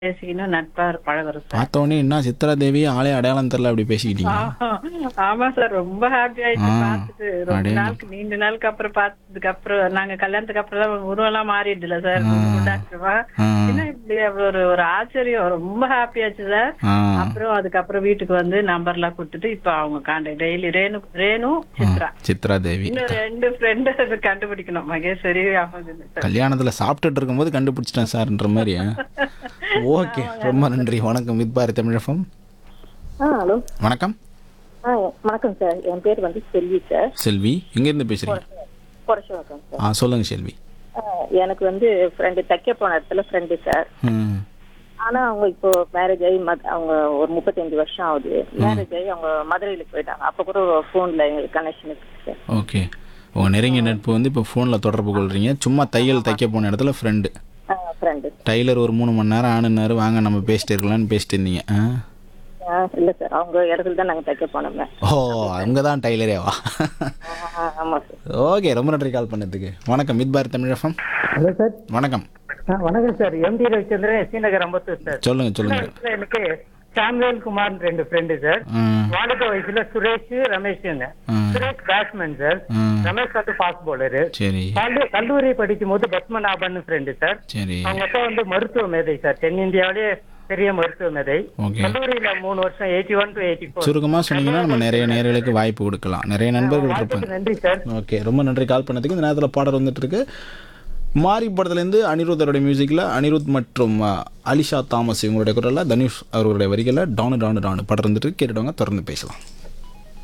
பேசிக்கணும் நட்பா பழகுறோம் சார் பார்த்த உடனே என்ன சித்ரா தேவி ஆளே அடையாளம் தெரியல அப்படி பேசிக்கிட்டீங்க ஆமா சார் ரொம்ப ஹாப்பி ஆயிடுச்சு ஆ, பார்த்துட்டு ரொம்ப அடேங்க. நாளுக்கு நீண்ட நாளுக்கு அப்புறம் பார்த்ததுக்கு அப்புறம் நாங்க கல்யாணத்துக்கு அப்புறம் தான் உருவம் எல்லாம் மாறிடுல சார் குண்டாச்சுமா ஆ. என்ன இப்படி அவ்வளவு ஒரு ஒரு ஆச்சரியம் ரொம்ப ஹாப்பி ஆச்சு சார் ஆ அப்புறம் அதுக்கப்புறம் வீட்டுக்கு வந்து நம்பர் எல்லாம் கொடுத்துட்டு இப்ப அவங்க கான்டாக்ட் டெய்லி ரேணு ரேணு சித்ரா சித்ரா தேவி இன்னும் ரெண்டு ஃப்ரெண்டு கண்டுபிடிக்கணும் மகேஸ்வரி அஹமது சார் கல்யாணத்துல சாப்பிட்டுட்டு இருக்கும்போது கண்டுபிடிச்சிட்டேன் சார்ன்ற மாதிரி ஓகே ரொம்ப நன்றி வணக்கம் வித் பாரத் தமிழகம் ஆ ஹலோ வணக்கம் ஆ வணக்கம் சார் என் பேர் வந்து செல்வி சார் செல்வி எங்கேருந்து பேசுறீங்க குறைச்சி வணக்கம் சார் ஆ சொல்லுங்க செல்வி ஆ, எனக்கு வந்து ஃப்ரெண்டு தைக்க போன இடத்துல ஃப்ரெண்டு சார் ம் ஆனா அவங்க இப்போ மேரேஜ் ஆகி மத்- அவங்க ஒரு முப்பத்தஞ்சு வருஷம் ஆகுது மேரேஜ் ஆகி அவங்க மதுரையில போயிட்டாங்க அப்ப கூட ஃபோன்ல எங்களுக்கு கனெக்ஷன் இருக்கு சார் ஓகே உங்கள் நெருங்கிய நட்பு வந்து இப்போ ஃபோனில் தொடர்பு கொள்றீங்க சும்மா தையல் தைக்க போன இடத்துல ஃப்ரெண்டு ஃப்ரெண்டு டைலர் ஒரு மூணு மணி நேரம் ஆணுனாரு வாங்க நம்ம பேசிட்டு இருக்கலாம்னு பேசிட்டு இருந்தீங்க ஆ இல்ல சார் அவங்க இடத்துல தான் நாங்க தைக்க போனோமே ஓ அவங்க தான் டைலரேவா ஆ, ஆமா சார் ஓகே ரொம்ப நன்றி கால் பண்ணதுக்கு வணக்கம் with Bharat Tamilagam hello sir வணக்கம் ஆ, வணக்கம் sir MD Ravichandran SV Nagar Ambattur sir சொல்லுங்க சொல்லுங்க இதுல எனக்கு சாமுவேல் குமார் ரெண்டு ஃப்ரெண்டு சார் ம் வாலிப வயசுல சுரேஷ் ரமேஷ்ங்க ம். சுரேஷ் பேட்ஸ்மேன் சார் ம் ரமேஷ் வந்து ஃபாஸ்ட் பவுலரு சரி கல்லூரி படிக்கும் போது பத்மநாபன் ஃப்ரெண்டு சார் சரி அவங்க அப்பா வந்து மருத்துவ மேதை சார் தென்னிந்தியாவிலே பெரிய மருத்துவ மேதை ஓகே கல்லூரியில மூணு வருஷம் eighty one to eighty four சுருக்கமாக சொன்னீங்கன்னா நம்ம நிறைய நேர்களுக்கு வாய்ப்பு கொடுக்கலாம் நிறைய நண்பர்கள் இருப்பாங்க நன்றி சார் ஓகே ரொம்ப நன்றி கால் பண்ணதுக்கு இந்த நேரத்தில் பாடல் வந்துட்டு இருக்கு மாரி படத்துலேருந்து அனிருத்தருடைய மியூசிக்கில் அனிருத் மற்றும் அஹ், அலிஷா தாமஸ் இவங்களுடைய குரலில் தனுஷ் அவர்களுடைய வரிகளில் டானு டானு டானு படம் இருந்துட்டு கேட்டுடுவாங்க தொடர்ந்து பேசலாம்